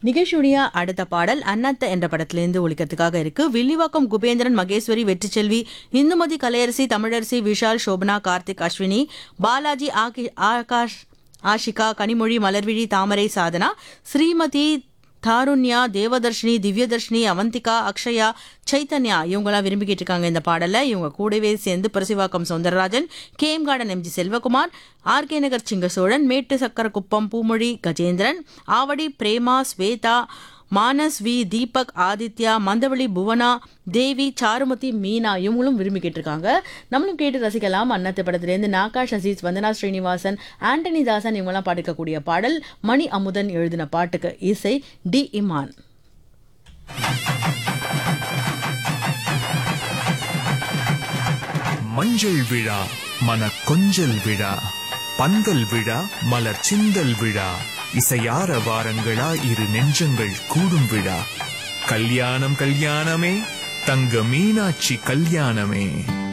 நிகழ்ச்சியுடைய அடுத்த பாடல் அன்னத்த என்ற படத்திலிருந்து ஒழிக்கிறதுக்காக இருக்கு வில்லிவாக்கம் குபேந்திரன் மகேஸ்வரி வெற்றிச்செல்வி இந்துமதி கலையரசி தமிழரசி விஷால் சோபனா கார்த்திக் அஸ்வினி பாலாஜி ஆகி- ஆகாஷ் ஆஷிகா கனிமொழி மலர்விழி தாமரை சாதனா ஸ்ரீமதி தாருண்யா தேவதர்ஷினி திவ்யதர்ஷினி அவந்திகா அக்ஷயா சைத்தன்யா இவங்கெல்லாம் விரும்பிக்கிட்டு இருக்காங்க இந்த பாடலை இவங்க கூடவே சேர்ந்து Parisivakkam Soundararajan K M garden MG Selvakumar R K Nagar Singa Chozhan Mettu Chakkarakuppam Poomozhi Gajendran Avadi Prema Shweta Manas V Deepak Aditya Manthavazhi Bhuvana Devi Charumathi Meena இவங்களும் விரும்பி கேட்டிருக்காங்க நம்மளும் கேட்டு ரசிக்கலாம் அன்னத்து படத்திலேருந்து நாகாஷ் அசீஸ் வந்தனா ஸ்ரீனிவாசன் ஆண்டனி தாசன் இவங்கெல்லாம் பாடிக்கக்கூடிய பாடல் மணி அமுதன் எழுதின பாட்டுக்கு இசை டி இமான் மஞ்சள் விழா மன கொஞ்சல் விழா பந்தல் விழா மலர் சிந்தல் விழா இசையார வாரங்களா இரு நெஞ்சங்கள் கூடும் விழா கல்யாணம் கல்யாணமே தங்க மீனாட்சி கல்யாணமே